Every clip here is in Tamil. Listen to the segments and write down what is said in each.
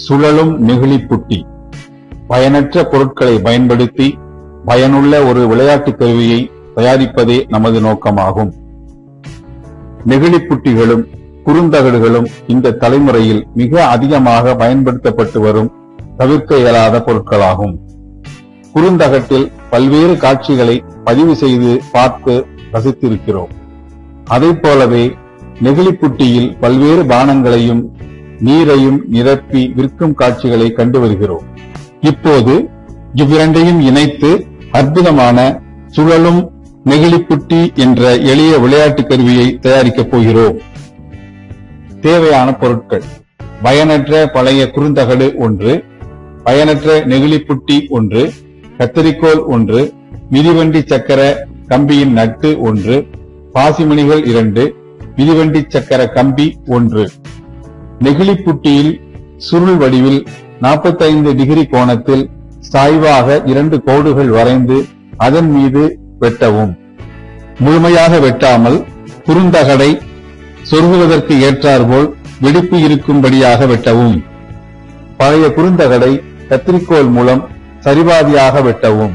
சுழலும் நெகிழி புட்டி பயனற்ற பொருட்களை பயன்படுத்தி பயனுள்ள ஒரு விளையாட்டு கருவியை தயாரிப்பதே நமது நோக்கமாகும் நெகிழி புட்டிகளும் குறுந்தகடுகளும் இந்த தலைமுறையில் மிக அதிகமாக பயன்படுத்தப்பட்டு வரும் தவிர்க்க இயலாத பொருட்களாகும் குறுந்தகட்டில் பல்வேறு காட்சிகளை பதிவு செய்து பார்த்து ரசித்திருக்கிறோம் அதைப் போலவே நெகிழிப்புட்டியில் பல்வேறு பானங்களையும் நீரையும் நிரப்பி விற்கும் காட்சிகளை கண்டு வருகிறோம் இப்போது இவ்விரண்டையும் இணைத்து அற்புதமான சுழலும் நெகிழிப்புட்டி என்ற எளிய விளையாட்டு கருவியை தயாரிக்கப் போகிறோம் தேவையான பொருட்கள் பயனற்ற பழைய குறுந்தகடு ஒன்று பயனற்ற நெகிழிப்புட்டி ஒன்று கத்தரிக்கோல் ஒன்று மிதிவண்டி சக்கர கம்பியின் நட்டு ஒன்று பாசிமணிகள் இரண்டு மிதிவண்டி சக்கர கம்பி ஒன்று நெகிழிப்புட்டியில் சுருள் வடிவில் 45 டிகிரி கோணத்தில் சாய்வாக இரண்டு கோடுகள் வரைந்து அதன் மீது வெட்டவும் முழுமையாக வெட்டாமல் குறுந்தகடை சொருகுவதற்கு ஏற்றாற்போல் வெடிப்பு இருக்கும்படியாக வெட்டவும் பழைய குறுந்தகடை கத்திரிக்கோல் மூலம் சரிபாதியாக வெட்டவும்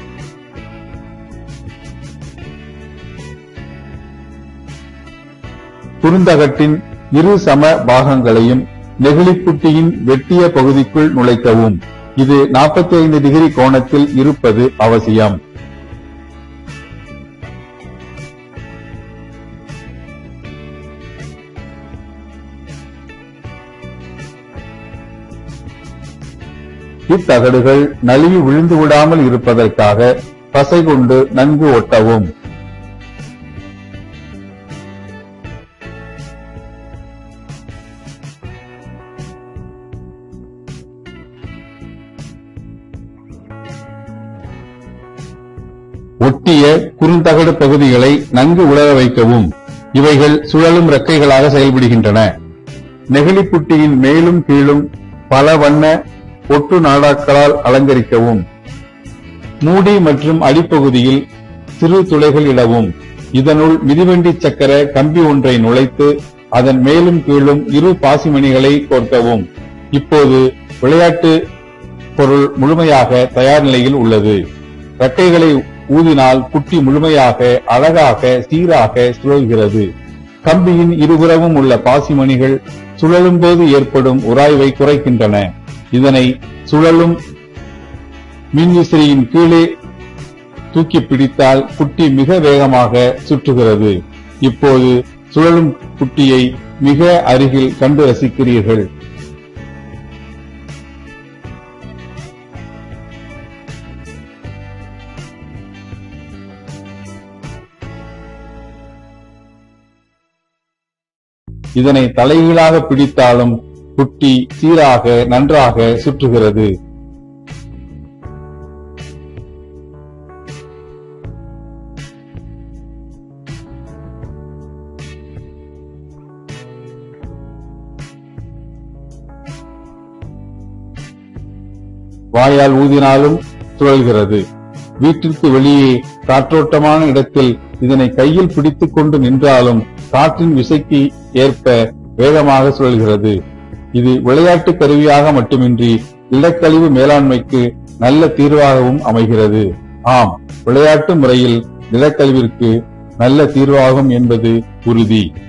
குறுந்தகட்டின் இரு சம பாகங்களையும் நெகிழிப்புட்டியின் வெட்டிய பகுதிக்குள் நுழைக்கவும் இது 45 டிகிரி கோணத்தில் இருப்பது அவசியம் இத்தகடுகள் நழுவி விழுந்து விடாமல் இருப்பதற்காக பசை கொண்டு நன்கு ஒட்டவும் ஒட்டிய குறுந்தகடு பகுதிகளை நன்கு உலர வைக்கவும் இவைகள் சுழலும் ரெக்கைகளாக செயல்படுகின்றன நெகிழிப்புட்டியின் மேலும் கீழும் பல வண்ண ஒட்டு நாடாக்களால் அலங்கரிக்கவும் மூடி மற்றும் அடிப்பகுதியில் சிறு துளைகள் இடவும் இதனுள் மிதிவண்டி சக்கர கம்பி ஒன்றை நுழைத்து அதன் மேலும் கீழும் இரு பாசிமணிகளை கோர்க்கவும் இப்போது விளையாட்டு பொருள் முழுமையாக தயார் நிலையில் உள்ளது ரெக்கைகளை ஊதினால் குட்டி முழுமையாக அழகாக சீராக சுழல்கிறது கம்பியின் இருபுறமும் உள்ள பாசிமணிகள் சுழலும் போது ஏற்படும் உராய்வை குறைக்கின்றன இதனை சுழலும் மின்விசிறியின் கீழே தூக்கி பிடித்தால் குட்டி மிக வேகமாக சுற்றுகிறது இப்போது சுழலும் குட்டியை மிக அருகில் கண்டு ரசிக்கிறீர்கள் இதனை தலைகீழாக பிடித்தாலும் குட்டி சீராக நன்றாக சுற்றுகிறது வாயால் ஊதினாலும் சுழல்கிறது வீட்டிற்கு வெளியே காற்றோட்டமான இடத்தில் இதனை கையில் பிடித்துக் கொண்டு நின்றாலும் காற்றின் விசைக்கு ஏற்ப வேகமாக சுழல்கிறது இது விளையாட்டு கருவியாக மட்டுமின்றி இடக்கழிவு மேலாண்மைக்கு நல்ல தீர்வாகவும் அமைகிறது ஆம் விளையாட்டு முறையில் நிலக்கழிவிற்கு நல்ல தீர்வாகும் என்பது உறுதி